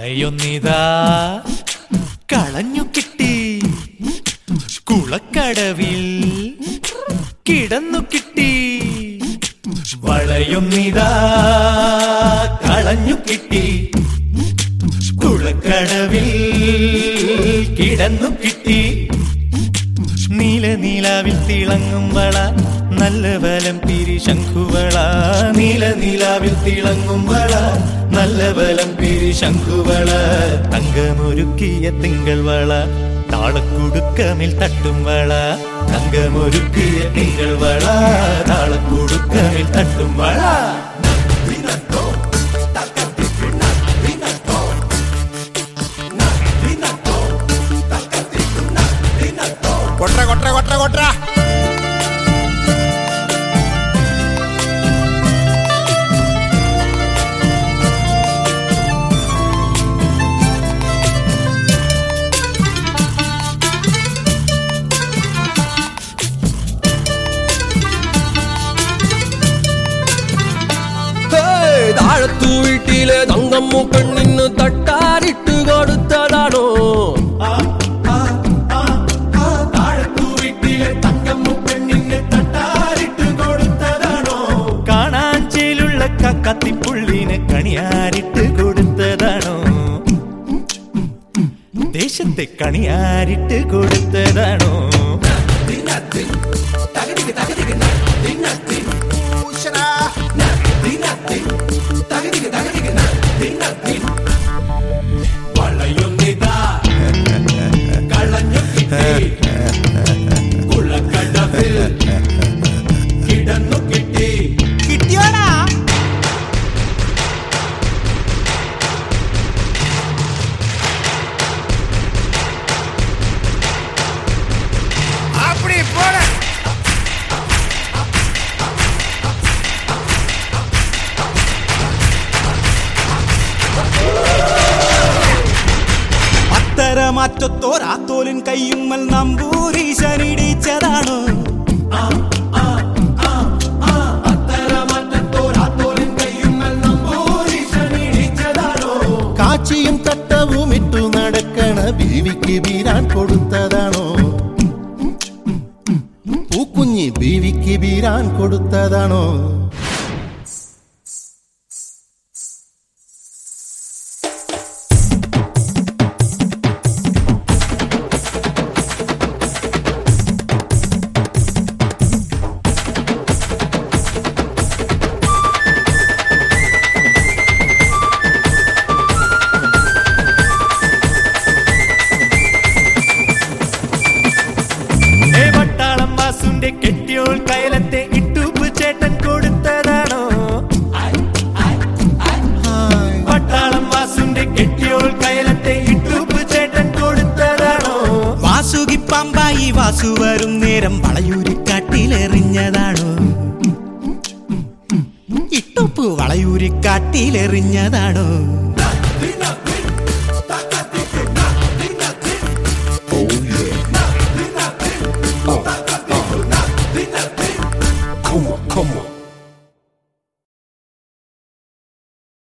വളയൊന്നിതാ കളഞ്ഞു കിട്ടി കുളക്കടവിൽ കിടന്നു കിട്ടി വളയൊന്നിതാ കളഞ്ഞു കിട്ടി കുളക്കടവിൽ കിടന്നു കിട്ടി നീല നീലാവിൽ തിളങ്ങും വള നല്ല ബലം പിരി ശംഖുവള നീല നീലാവിൽ തിളങ്ങും വള നല്ല ബലം പിരി ശംഖുവള തങ്കമൊരുക്കിയ തിങ്കൾ വള താളക്കുടുക്കമിൽ തട്ടും വള തങ്കമൊരുക്കിയ തിങ്കൾ വള താളക്കുടുക്കമിൽ തട്ടും വള കൊട്ര കൊട്ര കൊട്ര കൊട്ര ഹേയ്, താഴത്തു വീട്ടിലെ തങ്കമ്മു പെണ്ണിന് തട്ടാരിട്ട് കൊടുത്തതാണോ കാണാഞ്ചേലുള്ള കത്തിപ്പുള്ളിന് കണിയാരിട്ട് കൊടുത്തതാണോ ദേശത്തെ കണിയാരിട്ട് കൊടുത്തതാണോ ഈശ്വരാ. വളയൊന്നിതാ കളഞ്ഞു കിട്ടി കുളക്കടവിൽ കിടന്നു കിട്ടി കിട്ടിയോടാ அப்படி போட അത്തരമാറ്റത്തോരാത്തോലിൻ കയ്യുമ്മൽ നമ്പൂരീശനിടിച്ചതാണോ കാച്ചിയും തട്ടവും ഇട്ടു നടക്കണ ബീവിക്ക് ബീരാൻ കൊടുത്തതാണോ പൂക്കുഞ്ഞി ബീവിക്ക് ബീരാൻ കൊടുത്തതാണോ ഏ വട്ടാളം വാസുന്റെ കെട്ടിയോൾ കയലത്തെ ഇട്ടുപ്പ് ചേട്ടൻ കൊടുത്തതാണോ വട്ടാളം വാസുന്റെ കെട്ടിയോൾ കയലത്തെ ഇട്ടുപ്പ് ചേട്ടൻ കൊടുത്തതാണോ വാസുകി പമ്പായി വാസു വരും നേരം വളയൂരിക്കാട്ടിലെറിഞ്ഞതാണോ ഇട്ടുപ്പ് വളയൂരിക്കാട്ടിലെറിഞ്ഞതാണോ Come on, come on.